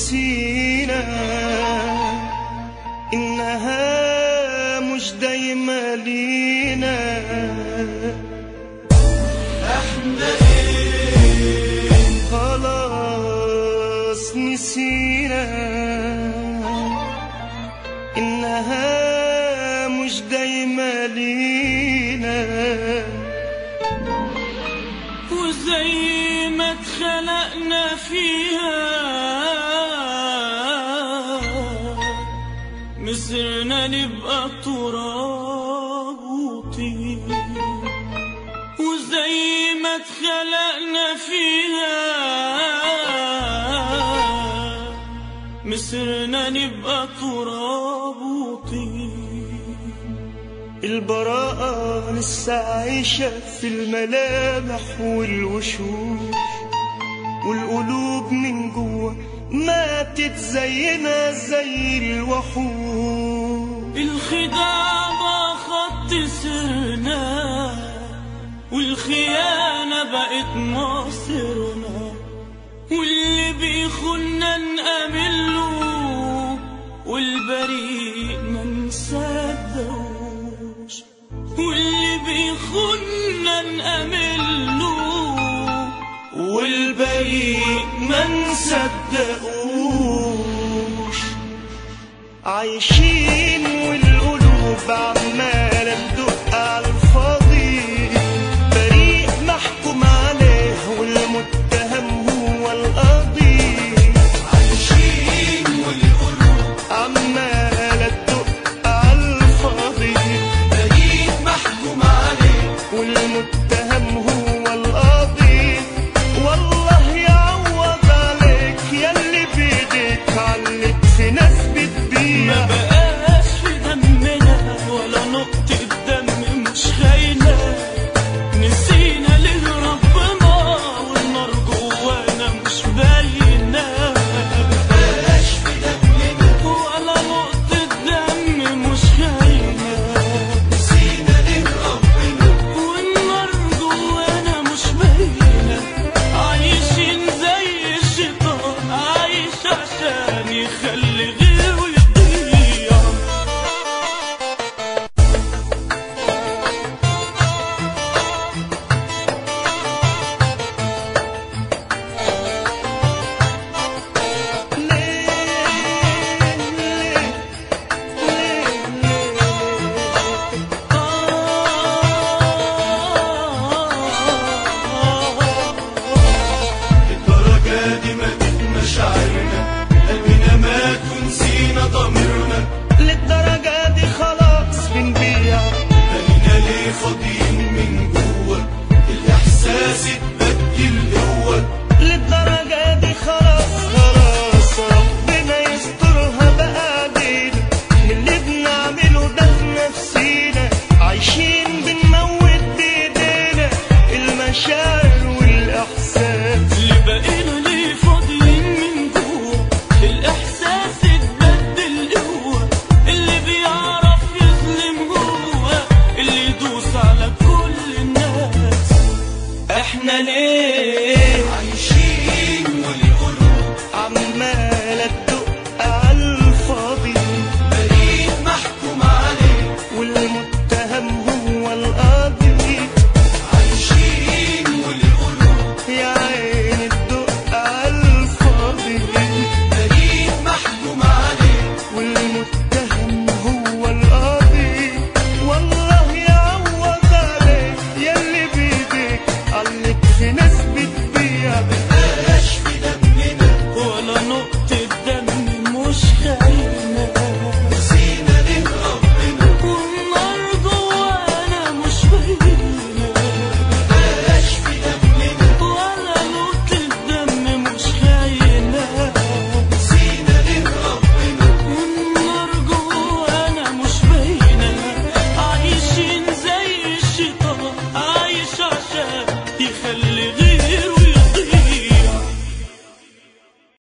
نسينا إنها مش دايما لينا احنا ايه خلاص نسينا إنها مش دايما لينا وزي ما اتخلقنا فيها مصرنا نبقى تراب وطين وزي ما اتخلقنا فيها مصرنا نبقى تراب وطين البراءة لسه عايشة في الملامح والوشوش والقلوب من جوه ماتت زينا زي الوحوش الخداع بقى خط سرنا والخيانة بقت مصيرنا واللي بيخنا نأمن له والبريء ما نصدقوش واللي بيخنا نأمن له والبريء ما نصدقوش عايشين والقلوب عمالة تدق على الفاضي بريء محكوم عليه والمتهم هو القاضي عايشين والقلوب عمالة تدق على الفاضي بريء محكوم عليه والمتهم هو القاضي والله يعوض عليك ياللي بيديك علق في ناس بتبيع ما بقاش في دمنا ولا نقطة دم مش خاينة نسينا ليه ربنا والنار جوانا مش باينة ما بقاش في دمنا ولا نقطة دم مش خاينة نسينا ليه ربنا والنار جوانا مش باينة عايشين زي الشيطان عايش عشان يخلي غيره يضيع الدرجة دي ماتت مشاعرنا قلبنا مات ونسينا ضميرنا للدرجة دي خلاص بنبيع بقينا ليه فاضيين من جوه الإحساس اتبدل قوة للدرجة دي خلاص خلاص ربنا يسترها بقى علينا اللي بنعمله ده في نفسينا عايشين بنموت بايدينا المشاعر والإحساس اللي بقينا ليه فاضيين من جوه الإحساس اتبدل قوة اللي بيعرف يظلم هو اللي يدوس على كل الناس احنا ليه عايشين والقلوب عمالة تدق على الفاضي بريء محكوم عليه والمتهم هو القاضي عايشين والقلوب يا عين تدق على الفاضي بريء محكوم عليه والمتهم هو القاضي والله يعوض عليك ياللي بيديك علق في ناس